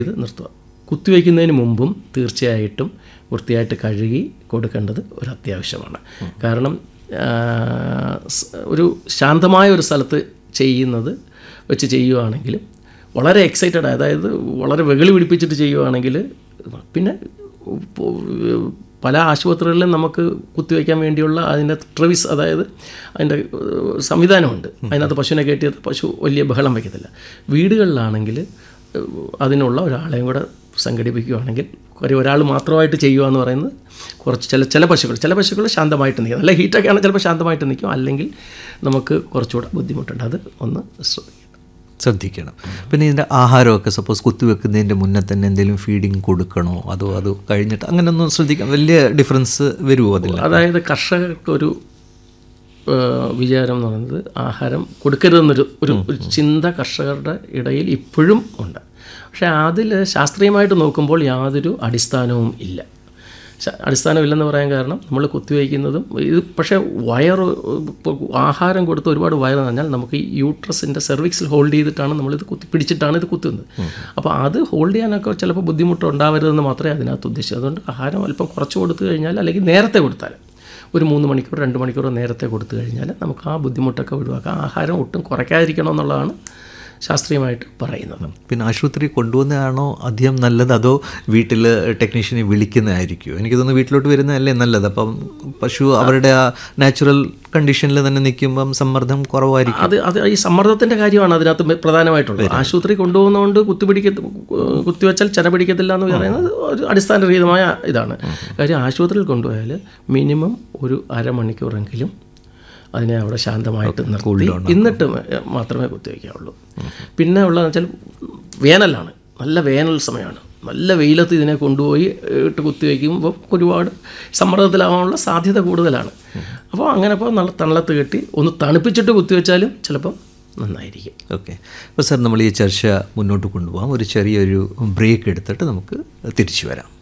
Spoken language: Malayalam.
ഇത് നിർത്തുക കുത്തിവയ്ക്കുന്നതിന് മുമ്പും തീർച്ചയായിട്ടും വൃത്തിയായിട്ട് കഴുകി കൊടുക്കേണ്ടത് ഒരു അത്യാവശ്യമാണ് കാരണം ആ, സ് ഒരു ശാന്തമായ ഒരു സ്ഥലത്ത് ചെയ്യുന്നത് വെച്ച് ചെയ്യുവാണെങ്കിൽ വളരെ എക്സൈറ്റഡ് അതായത് വളരെ വെകളി പിടിപ്പിച്ചിട്ട് ചെയ്യുവാണെങ്കിൽ പിന്നെ പോ- പല ആശുപത്രികളിലും നമുക്ക് കുത്തിവയ്ക്കാൻ വേണ്ടിയുള്ള അതിൻ്റെ ട്രവിസ് അതായത് അതിൻ്റെ ഏഹ്, സംവിധാനമുണ്ട് അതിനകത്ത് പശുവിനെ കയറ്റിയത് പശു വലിയ ബഹളം വയ്ക്കത്തില്ല വീടുകളിലാണെങ്കിൽ ഏഹ്, അതിനുള്ള ഒരാളെയും കൂടെ സംഘടിപ്പിക്കുകയാണെങ്കിൽ ഒരു ഒരാൾ മാത്രമായിട്ട് ചെയ്യുക എന്ന് പറയുന്നത് കുറച്ച് ചില ചില പശുക്കൾ ചില പശുക്കൾ ശാന്തമായിട്ട് നിൽക്കും നല്ല ഹീറ്റൊക്കെ ആണെങ്കിൽ ചിലപ്പോൾ ശാന്തമായിട്ട് നിൽക്കും അല്ലെങ്കിൽ നമുക്ക് കുറച്ചുകൂടെ ബുദ്ധിമുട്ടുണ്ട് അത് ഒന്ന് ശ്രദ്ധിക്കണം ശ്രദ്ധിക്കണം പിന്നെ ഇതിൻ്റെ ആഹാരമൊക്കെ സപ്പോസ് കുത്തിവെക്കുന്നതിൻ്റെ മുന്നേ തന്നെ എന്തെങ്കിലും ഫീഡിങ് കൊടുക്കണോ അതോ അത് കഴിഞ്ഞിട്ട് അങ്ങനെയൊന്നും ശ്രദ്ധിക്കാം വലിയ ഡിഫറൻസ് വരുമോ അതിൽ അതായത് കർഷകർക്കൊരു ഏഹ്, വിചാരം എന്ന് പറയുന്നത് ആഹാരം കൊടുക്കരുതെന്നൊരു ഒരു ഒരു ചിന്ത കർഷകരുടെ ഇടയിൽ ഇപ്പോഴും ഉണ്ട് പക്ഷേ അതിൽ ശാസ്ത്രീയമായിട്ട് നോക്കുമ്പോൾ യാതൊരു അടിസ്ഥാനവും ഇല്ല ശ- അടിസ്ഥാനമില്ലെന്ന് പറയാൻ കാരണം നമ്മൾ കുത്തിവയ്ക്കുന്നതും ഇത് പക്ഷേ വയറ് ഇപ്പോൾ ആഹാരം കൊടുത്ത് ഒരുപാട് വയറ് പറഞ്ഞാൽ നമുക്ക് ഈ യൂട്രസിൻ്റെ സെർവിക്സിൽ ഹോൾഡ് ചെയ്തിട്ടാണ് നമ്മളിത് കുത്തി പിടിച്ചിട്ടാണ് ഇത് കുത്തുന്നത് അപ്പോൾ അത് ഹോൾഡ് ചെയ്യാനൊക്കെ ചിലപ്പോൾ ബുദ്ധിമുട്ട് ഉണ്ടാവരുതെന്ന് മാത്രമേ അതിനകത്ത് ഉദ്ദേശിച്ചു അതുകൊണ്ട് ആഹാരം അല്പം കുറച്ച് കൊടുത്തു കഴിഞ്ഞാൽ അല്ലെങ്കിൽ നേരത്തെ കൊടുത്താൽ ഒരു മൂന്ന് മണിക്കൂർ രണ്ട് മണിക്കൂർ നേരത്തെ കൊടുത്തു കഴിഞ്ഞാൽ നമുക്ക് ആ ബുദ്ധിമുട്ടൊക്കെ ഒഴിവാക്കാം ആഹാരം ഒട്ടും കുറയ്ക്കാതിരിക്കണം എന്നുള്ളതാണ് ശാസ്ത്രീയമായിട്ട് പറയുന്നത് പിന്നെ ആശുപത്രി കൊണ്ടുപോകുന്നതാണോ അധികം നല്ലത് അതോ വീട്ടിൽ ടെക്നീഷ്യനെ വിളിക്കുന്നതായിരിക്കുമോ എനിക്ക് തോന്നുന്നു വീട്ടിലോട്ട് വരുന്നതല്ലേ നല്ലത് അപ്പം പശു അവരുടെ ആ നാച്ചുറൽ കണ്ടീഷനിൽ തന്നെ നിൽക്കുമ്പം സമ്മർദ്ദം കുറവായിരിക്കും അത് അത് ഈ സമ്മർദ്ദത്തിൻ്റെ കാര്യമാണ് അതിനകത്ത് മെ- പ്രധാനമായിട്ടുള്ളത് ആശുപത്രി കൊണ്ടുപോകുന്നതുകൊണ്ട് കുത്തിപ്പിടിക്ക കുത്തിവെച്ചാൽ ചെന പിടിക്കത്തില്ല എന്ന് പറയുന്നത് ഒരു അടിസ്ഥാനരഹിതമായ ഇതാണ് കാര്യം ആശുപത്രിയിൽ കൊണ്ടുപോയാൽ മിനിമം ഒരു അരമണിക്കൂറെങ്കിലും അതിനെ അവിടെ ശാന്തമായിട്ട് നിർത്തി എന്നിട്ട് മ- മാത്രമേ കുത്തിവെക്കാവുള്ളൂ പിന്നെ ഉള്ളതെന്ന് വെച്ചാൽ വേനലാണ് നല്ല വേനൽ സമയമാണ് നല്ല വെയിലത്ത് ഇതിനെ കൊണ്ടുപോയി ഇട്ട് കുത്തിവെക്കുമ്പോൾ ഒരുപാട് സമ്മർദ്ദത്തിലാവാനുള്ള സാധ്യത കൂടുതലാണ് അപ്പോൾ അങ്ങനെ ഇപ്പോൾ നല്ല തണലത്ത് കെട്ടി ഒന്ന് തണുപ്പിച്ചിട്ട് കുത്തിവെച്ചാലും ചിലപ്പം നന്നായിരിക്കും ഓക്കെ അപ്പോൾ സാർ നമ്മൾ ഈ ചർച്ച മുന്നോട്ട് കൊണ്ടുപോകാം ഒരു ചെറിയൊരു ബ്രേക്ക് എടുത്തിട്ട് നമുക്ക് തിരിച്ചു വരാം